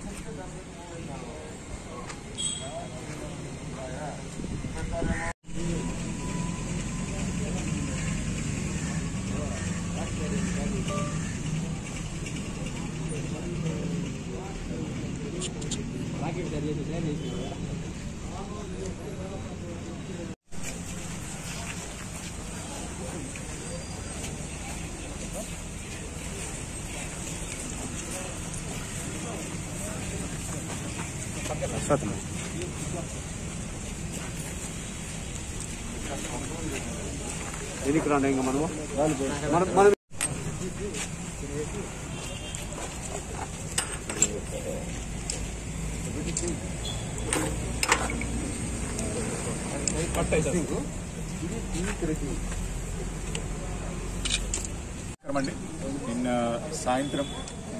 ఎన్నికి రాండి ఇంకా మనము మనం మనం నమస్కారం అండి నిన్న సాయంత్రం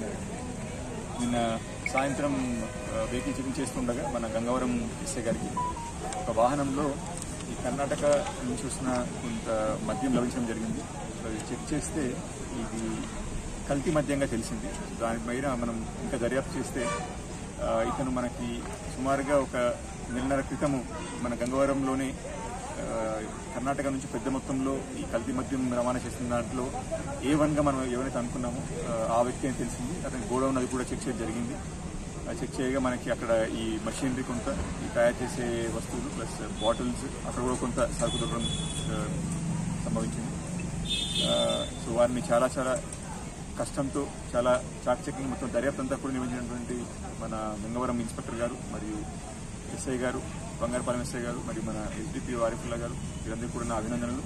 నిన్న సాయంత్రం ఆ, వెహికల్ చెకింగ్ చేస్తుండగా మన గంగవరం ఎస్ఐ గారికి ఒక వాహనంలో ఈ కర్ణాటక నుంచి వస్తున్న కొంత మద్యం లభించడం జరిగింది సో అది చెక్ చేస్తే ఇది కల్తీ మద్యంగా తెలిసింది దాని పైన మనం ఇంకా దర్యాప్తు చేస్తే ఆ, ఇతను మనకి సుమారుగా ఒక నెలన్నర క్రితము మన గంగవరంలోనే ఆ, కర్ణాటక నుంచి పెద్ద మొత్తంలో ఈ కల్తీ మద్యం రవాణా చేస్తున్న దాంట్లో ఏ వన్గా మనం ఎవరైతే అనుకున్నామో ఆ, ఆ వ్యక్తి అని తెలిసింది అతని గోడౌన్ అది కూడా చెక్ చేయడం జరిగింది ఆ చెక్ చేయగా మనకి అక్కడ ఈ మషినరీ కొంత ఈ తయారు చేసే వస్తువులు ప్లస్ బాటిల్స్ అక్కడ కూడా కొంత సరుకు దొరకడం ఆ, సంభవించింది ఆ, సో వారిని చాలా చాలా కష్టంతో చాలా చాకచక్యంగా మొత్తం దర్యాప్తు అంతా కూడా నిర్వహించినటువంటి మన గంగవరం ఇన్స్పెక్టర్ గారు మరియు ఎస్ఐ గారు బంగారపాలెం ఎస్ఐ గారు మరియు మన ఎస్డిపి ఆరిఫుల్లా గారు వీరందరికీ కూడా నా అభినందనలు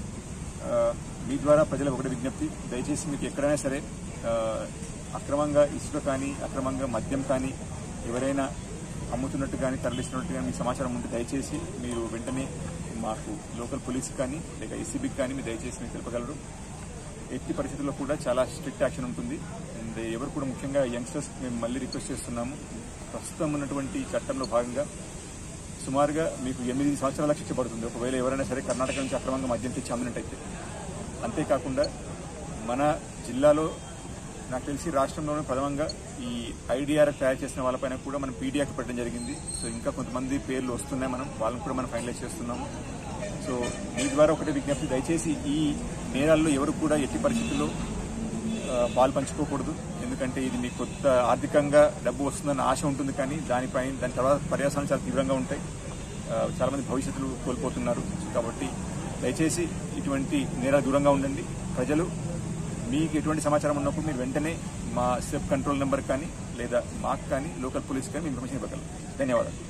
ఆ, మీ ద్వారా ప్రజలకు ఒకటి విజ్ఞప్తి దయచేసి మీకు ఎక్కడైనా సరే ఆ, అక్రమంగా ఇసుక కానీ అక్రమంగా మద్యం కానీ ఎవరైనా అమ్ముతున్నట్టు కానీ తరలిస్తున్నట్టు కానీ మీ సమాచారం ఉంటే దయచేసి మీరు వెంటనే మాకు లోకల్ పోలీస్ కానీ లేక ఏసీబీకి కానీ మీరు దయచేసి మీరు తెలుపగలరు ఎట్టి పరిస్థితుల్లో కూడా చాలా స్ట్రిక్ట్ యాక్షన్ ఉంటుంది అండ్ ఎవరు కూడా ముఖ్యంగా యంగ్స్టర్స్ మేము మళ్ళీ రిక్వెస్ట్ చేస్తున్నాము ప్రస్తుతం ఉన్నటువంటి చట్టంలో భాగంగా సుమారుగా మీకు ఎనిమిది సంవత్సరాల శిక్ష పడుతుంది ఒకవేళ ఎవరైనా సరే కర్ణాటక నుంచి అక్రమంగా మద్యం తెచ్చి అమ్మినట్టయితే అంతేకాకుండా మన జిల్లాలో నాకు తెలిసి రాష్ట్రంలోనే ప్రథమంగా ఈ ఐడిఆర్ తయారు చేసిన వాళ్ళపైన కూడా మనం పీడియాకి పెట్టడం జరిగింది సో ఇంకా కొంతమంది పేర్లు వస్తున్నాయి మనం వాళ్ళని కూడా మనం ఫైనలైజ్ చేస్తున్నాము సో మీ ద్వారా ఒకటే విజ్ఞప్తి దయచేసి ఈ నేరాల్లో ఎవరు కూడా ఎట్టి పరిస్థితుల్లో ఆ, పాలు పంచుకోకూడదు ఎందుకంటే ఇది మీకు కొత్త ఆర్థికంగా డబ్బు వస్తుందన్న ఆశ ఉంటుంది కానీ దానిపై దాని తర్వాత పర్యావరణాలు చాలా తీవ్రంగా ఉంటాయి ఆ, చాలా మంది భవిష్యత్తులు కోల్పోతున్నారు కాబట్టి దయచేసి ఇటువంటి నేరాలు దూరంగా ఉండండి ప్రజలు మీకు ఎటువంటి సమాచారం ఉన్నప్పుడు మీరు వెంటనే మా సెఫ్ కంట్రోల్ నెంబర్ కానీ లేదా మాకు కానీ లోకల్ పోలీస్ కానీ ఇన్ఫర్మేషన్ ఇవ్వగలరు ధన్యవాదాలు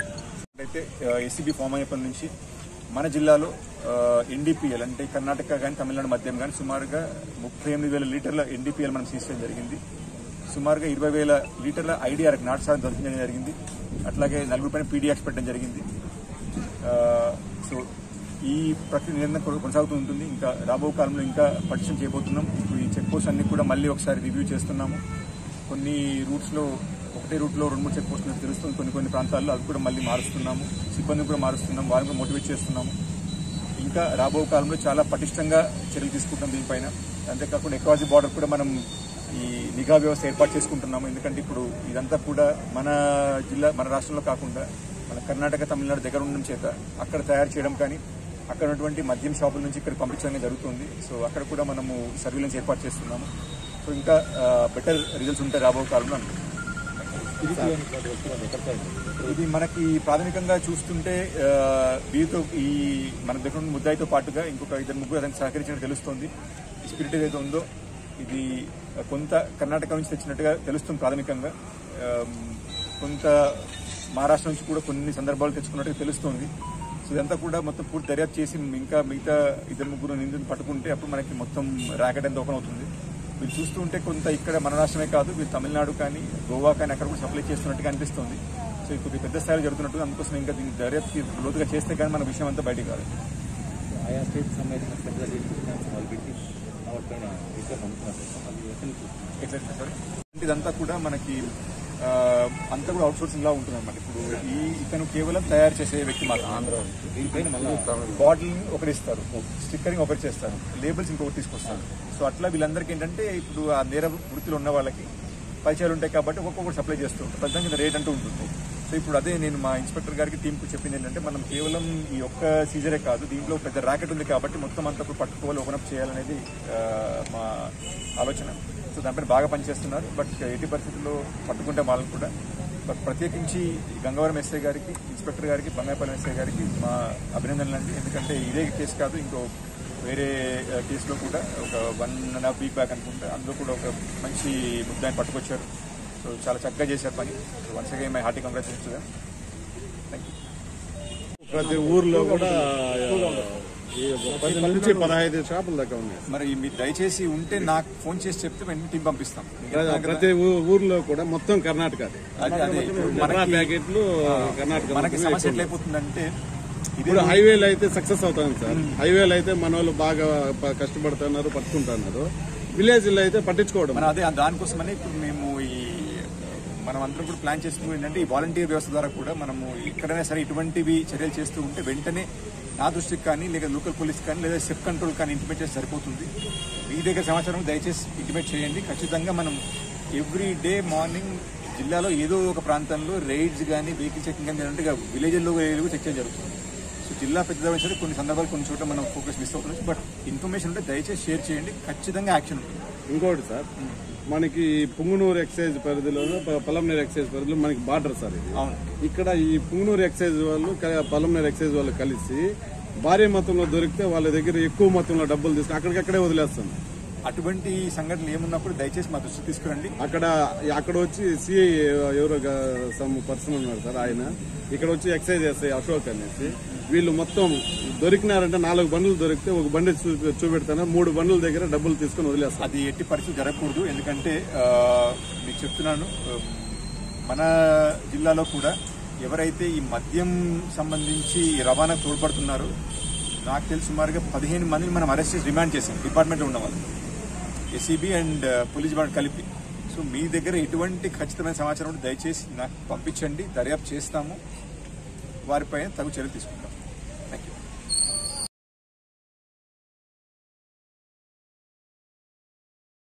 అయితే ఎస్సీబీ ఫామ్ అయినప్పటి నుంచి మన జిల్లాలో ఎన్డీపీఎల్ అంటే కర్ణాటక కానీ తమిళనాడు మద్యం కానీ సుమారుగా ముప్పై ఎనిమిది వేల లీటర్ల ఎన్డీపీఎల్ మనం సీజ్ చేయడం జరిగింది సుమారుగా ఇరవై వేల లీటర్ల ఐడిఆర్ నాటు సాగు దొరకడం జరిగింది అట్లాగే నలుగురు పైన పీడియాక్స్ పెట్టడం జరిగింది ఆ, సో ఈ ప్రక్రియ నిరంతరం కొ- కొనసాగుతూ ఉంటుంది ఇంకా రాబో కాలంలో ఇంకా పటిష్టం చేయబోతున్నాం ఇప్పుడు ఈ చెక్ పోస్ట్ అన్ని కూడా మళ్ళీ ఒకసారి రివ్యూ చేస్తున్నాము కొన్ని రూట్స్లో ఒకటే రూట్లో రెండు మూడు చెక్ పోస్టులు తెలుస్తుంది కొన్ని కొన్ని ప్రాంతాల్లో అవి కూడా మళ్ళీ మారుస్తున్నాము సిబ్బందిని కూడా మారుస్తున్నాం వారిని కూడా మోటివేట్ చేస్తున్నాము ఇంకా రాబో కాలంలో చాలా పటిష్టంగా చర్యలు తీసుకుంటాం దీనిపైన అంతేకాకుండా ఎక్వాజీ బార్డర్ కూడా మనం ఈ నిఘా వ్యవస్థ ఏర్పాటు చేసుకుంటున్నాము ఎందుకంటే ఇప్పుడు ఇదంతా కూడా మన జిల్లా మన రాష్ట్రంలో కాకుండా మన కర్ణాటక తమిళనాడు దగ్గర ఉండడం చేత అక్కడ తయారు చేయడం కానీ అక్కడ ఉన్నటువంటి మద్యం షాపుల నుంచి ఇక్కడ పంపించడం కానీ జరుగుతుంది సో అక్కడ కూడా మనము సర్వీలెన్స్ ఏర్పాటు చేస్తున్నాము సో ఇంకా బెటర్ రిజల్ట్స్ ఉంటాయి రాబో కాలంలో అనుకుంటున్నాం ఇది మనకి ప్రాథమికంగా చూస్తుంటే ఆ, వీరితో ఈ మన దగ్గర ఉన్న ముద్దాయితో పాటుగా ఇంకొక ఇద్దరు ముగ్గురు అతనికి సహకరించినట్టు తెలుస్తోంది ఈ స్పిరిట్ ఏదైతే ఉందో ఇది కొంత కర్ణాటక నుంచి తెచ్చినట్టుగా తెలుస్తుంది ప్రాథమికంగా ఆ, కొంత మహారాష్ట్ర నుంచి కూడా కొన్ని సందర్భాలు తెచ్చుకున్నట్టుగా తెలుస్తోంది సో ఇదంతా కూడా మొత్తం పూర్తి దర్యాప్తు చేసి ఇంకా మిగతా ఇద్దరు ముగ్గురు నిందితులు పట్టుకుంటే అప్పుడు మనకి మొత్తం ర్యాకెట్ అంతా ఓపెన్ అవుతుంది మీరు చూస్తూ ఉంటే కొంత ఇక్కడ మన రాష్ట్రమే కాదు మీరు తమిళనాడు కానీ గోవా కానీ అక్కడ కూడా సప్లై చేస్తున్నట్టుగా అనిపిస్తుంది సో ఇది కొద్దిగా పెద్ద స్థాయిలో జరుగుతున్నట్టు అందుకోసం ఇంకా దీన్ని దర్యాప్తు లోతుగా చేస్తే కానీ మన విషయం అంతా బయటికి రాదు ఆయా స్టేట్ సంబంధించిన సెంట్రల్ ఇన్స్టిట్యూషన్స్ వాళ్ళు పెట్టి వాటిపైన రీసెర్చ్ అనుకున్నారు అది ఎక్కడ ఎట్లా సార్ అంటే ఇదంతా కూడా మనకి ఆ, అంతా కూడా అవుట్ సోర్సింగ్ లా ఉంటుంది అనమాట ఇప్పుడు ఈ ఇతను కేవలం తయారు చేసే వ్యక్తి మాత్రం ఆంధ్ర దీనిపైన మళ్ళీ బాటిల్ ఒకటి ఇస్తారు స్టిక్కరింగ్ ఒకటి చేస్తారు లేబుల్స్ ఇంకొకటి తీసుకొస్తారు సో అట్లా వీళ్ళందరికీ ఏంటంటే ఇప్పుడు ఆ నేర వృత్తిలో ఉన్న వాళ్ళకి పరిచయాలు ఉంటాయి కాబట్టి ఒక్కొక్కటి సప్లై చేస్తూ ఉంటాం ప్రధానంగా ఇంత రేట్ అంటూ ఉంటుంది సో ఇప్పుడు అదే నేను మా ఇన్స్పెక్టర్ గారికి టీంకు చెప్పింది ఏంటంటే మనం కేవలం ఈ ఒక్క సీజరే కాదు దీంట్లో పెద్ద ర్యాకెట్ ఉంది కాబట్టి మొత్తం అంతా కూడా పట్టుకోవాలి ఓపెన్ అప్ చేయాలనేది ఆ, మా ఆలోచన సో దానిపైన బాగా పనిచేస్తున్నారు బట్ ఎట్టి పరిస్థితుల్లో పట్టుకుంటే వాళ్ళని కూడా బట్ ప్రత్యేకించి గంగవరం ఎస్ఐ గారికి ఇన్స్పెక్టర్ గారికి బంగాయపాలెం ఎస్ఐ గారికి మా అభినందనలు అండి ఎందుకంటే ఇదే కేసు కాదు ఇంకో వేరే ఆ, కేసులో కూడా ఒక one and half week back అనుకుంటా అందులో కూడా ఒక మంచి ముద్దాన్ని పట్టుకొచ్చారు సో చాలా చక్కగా చేశారు పని so once again my hearty congratulation thank you ప్రతి ఊర్లో కూడా ఈ పది నుంచి పదహైదు షాపుల దాకా ఉన్నాయి మరి మీరు దయచేసి ఉంటే నాకు ఫోన్ చేసి చెప్తే వెంటనే టీం పంపిస్తాం ప్రతి ఊ- ఊర్లో కూడా మొత్తం కర్ణాటక అది. అదే అదే ఇప్పుడు మరణ మనకి ప్యాకెట్లు కర్ణాటక మనకి మొత్తం సమస్య ఎక్కువ. ఎట్లయిపోతుందంటే ఇదే ఇప్పుడు హైవేలు అయితే సక్సెస్ అవుతాను సార్ హైవేలు అయితే మన వాళ్ళు బాగా ప- కష్టపడుతున్నారు పట్టుకుంటున్నారు విలేజ్ లో అయితే పట్టించుకోవడం మన అదే దానికోసమని ఇప్పుడు మేము ఈ మనం అందరం కూడా ప్లాన్ చేస్తూ ఏంటంటే ఈ వాలంటీర్ వ్యవస్థ ద్వారా కూడా మనము ఎక్కడైనా సరే ఇటువంటివి చర్యలు చేస్తూ ఉంటే వెంటనే నా దృష్టికి కానీ లేదా లోకల్ పోలీస్ కానీ లేదా సెఫ్ కంట్రోల్ కానీ ఇంటిమేట్ చేస్తే సరిపోతుంది మీ దగ్గర సమాచారం దయచేసి ఇంటిమేట్ చేయండి ఖచ్చితంగా మనం ఎవ్రీ డే మార్నింగ్ జిల్లాలో ఏదో ఒక ప్రాంతంలో రైడ్స్ కానీ వెహికల్ చెకింగ్ కానీ అంటే విలేజ్లో చెక్ చేయడం జరుగుతుంది సో జిల్లా పెద్దదైనా సరే కొన్ని సందర్భాలు కొన్ని చోట్ల మనం ఫోకస్ మిస్ అవుతుంది బట్ ఇన్ఫర్మేషన్ ఉంటే దయచేసి షేర్ చేయండి ఖచ్చితంగా యాక్షన్ ఉంటుంది ఇంకోటి సార్ మనకి పుంగునూరు ఎక్సైజ్ పరిధిలో పలంనేరు ఎక్సైజ్ పరిధిలో మనకి బార్డర్ సార్ ఇది అవును ఇక్కడ ఈ పుంగునూరు ఎక్సైజ్ వాళ్ళు క- పలంనేరు ఎక్సైజ్ వాళ్ళు కలిసి భారీ మొత్తంలో దొరికితే వాళ్ళ దగ్గర ఎక్కువ మొత్తంలో డబ్బులు తీసుకుని అక్కడికక్కడే వదిలేస్తాను అటువంటి సంఘటనలు ఏమున్నప్పుడు దయచేసి మా దృష్టికి తీసుకురండి అక్కడ అక్కడ వచ్చి సిఐ ఎవరో సమ్ పర్సన్ ఉన్నారు సార్ ఆయన ఇక్కడ వచ్చి ఎక్సైజ్ చేస్తాయి అశోక్ అనేసి వీళ్ళు మొత్తం దొరికినారంటే నాలుగు బండ్లు దొరికితే ఒక బండి చూ- చూపెడతాను మూడు బండ్ల దగ్గర డబ్బులు తీసుకుని వదిలేస్తారు అది ఎట్టి పరిస్థితి జరగకూడదు ఎందుకంటే ఆ, మీకు చెప్తున్నాను ఆ, మన జిల్లాలో కూడా ఎవరైతే ఈ మద్యం సంబంధించి రవాణా తోడ్పడుతున్నారో నాకు తెలిసి సుమారుగా పదిహేను మందిని మనం అరెస్ట్ చేసి రిమాండ్ చేసాం డిపార్ట్మెంట్లో ఉన్న వాళ్ళు ఎస్సీబీ అండ్ పోలీస్ డిపార్ట్మెంట్ కలిపి సో మీ దగ్గర ఎటువంటి ఖచ్చితమైన సమాచారం ఉంటే దయచేసి నాకు పంపించండి దర్యాప్తు చేస్తాము వారిపైన తగు చర్యలు తీసుకుంటాం